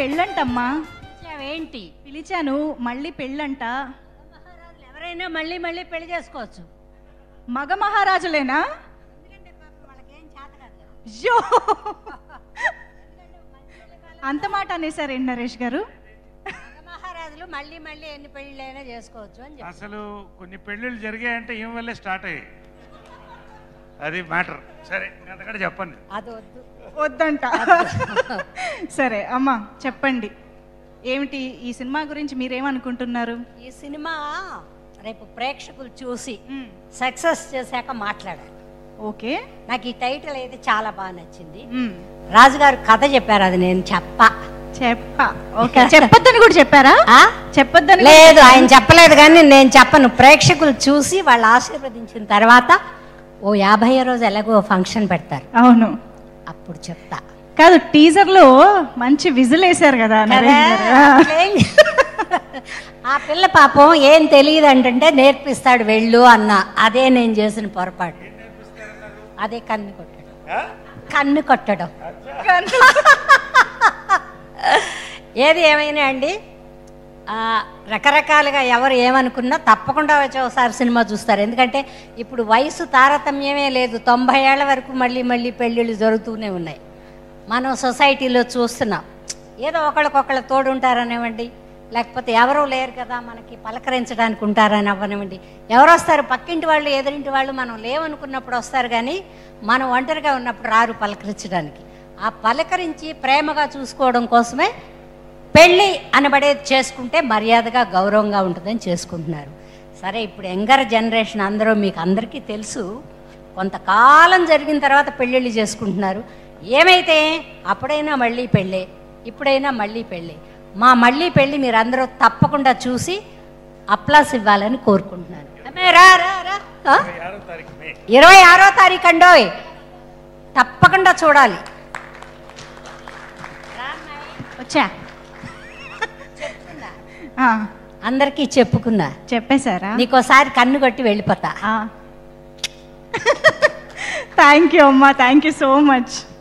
పెళ్ళంటమ్మా ఏంటి పిలిచాను మళ్ళీ పెళ్ళంట మహారాజులు ఎవరైనా మళ్ళీ మళ్ళీ పెళ్లి చేసుకోవచ్చు మగ మహారాజులేనా వాళ్ళకేం చేత కాదు అయ్యో అంత మాట అనేసారేంటి నరేష్ గారు మహారాజులు మళ్ళీ మళ్ళీ ఎన్ని పెళ్ళైనా చేసుకోవచ్చు అని చెప్పి అసలు కొన్ని పెళ్ళిళ్ళు జరిగాయంటే ఈమె వల్లే స్టార్ట్ అయ్యాయి అది మ్యాటర్ సరే అంతకంటే చెప్పండి అది వద్దు వద్దంట సరే అమ్మా చెప్పండి ఏమిటి ఈ సినిమా గురించి మీరేమనుకుంటున్నారు ఈ సినిమా రేపు ప్రేక్షకులు చూసి మ్, సక్సెస్ చేశాక మాట్లాడాలి ఓకే నాకు ఈ టైటిల్ అయితే చాలా బాగా నచ్చింది మ్, రాజుగారు కథ చెప్పారు అది నేను చెప్ప చెప్ప ఓకే చెప్పొద్దని కూడా చెప్పారా ఆ? చెప్పొద్దని లేదు ఆయన చెప్పలేదు కానీ నేను చెప్పను ప్రేక్షకులు చూసి వాళ్ళు ఆశీర్వదించిన తర్వాత ఓ యాభై రోజు ఎలాగో ఫంక్షన్ పెడతారు అవును అప్పుడు చెప్తా కాదు టీజర్ లో మంచి విజిల్ వేశారు కదా నరేష్ గారు. ఆ. అట్లేం- ఆ పిల్ల పాపం ఏం తెలియదు అంటే నేర్పిస్తాడు వెళ్ళు అన్న అదే నేను చేసిన పొరపాటు అదే కన్ను కొట్టడం కన్ను కొట్టడం ఏది ఏమైనా అండి ఆ, రకరకాలుగా ఎవరు ఏమనుకున్నా తప్పకుండా వచ్చి ఒకసారి సినిమా చూస్తారు ఎందుకంటే ఇప్పుడు వయసు తారతమ్యమే లేదు తొంభై ఏళ్ల వరకు మళ్ళీ మళ్ళీ పెళ్ళిళ్ళు జరుగుతూనే ఉన్నాయి మనం సొసైటీలో చూస్తున్నాం ఏదో ఒకళ్ళకొకళ్ళు తోడు ఉంటారనివ్వండి లేకపోతే ఎవరూ లేరు కదా మనకి పలకరించడానికి ఉంటారని అవ్వనివ్వండి ఎవరు వస్తారు పక్కింటి వాళ్ళు ఎదురింటి వాళ్ళు మనం లేవనుకున్నప్పుడు వస్తారు కానీ మనం ఒంటరిగా ఉన్నప్పుడు రారు పలకరించడానికి ఆ పలకరించి ప్రేమగా చూసుకోవడం కోసమే పెళ్ళి అనబడేది చేసుకుంటే మర్యాదగా గౌరవంగా ఉంటుందని చేసుకుంటున్నారు సరే ఇప్పుడు యంగర్ జనరేషన్ అందరూ మీకు అందరికీ తెలుసు కొంతకాలం జరిగిన తర్వాత పెళ్ళిళ్ళు చేసుకుంటున్నారు ఏమైతే అప్పుడైనా మళ్ళీ పెళ్ళే ఇప్పుడైనా మళ్ళీ పెళ్ళే మా మళ్ళీ పెళ్ళి మీరు అందరూ తప్పకుండా చూసి అప్లాస్ ఇవ్వాలని కోరుకుంటున్నాను అమ్మే, రా రా రా ఆ? ఆరో తారీఖు మే ఇరవై ఆరో తారీఖు అండోయ్ తప్పకుండా చూడాలి వచ్చా ఆ, అందరికీ చెప్పుకున్నా చెప్పేశారా నీకోసారి కన్ను కొట్టి వెళ్ళిపోతా థ్యాంక్ యూ అమ్మా థ్యాంక్ యూ సో మచ్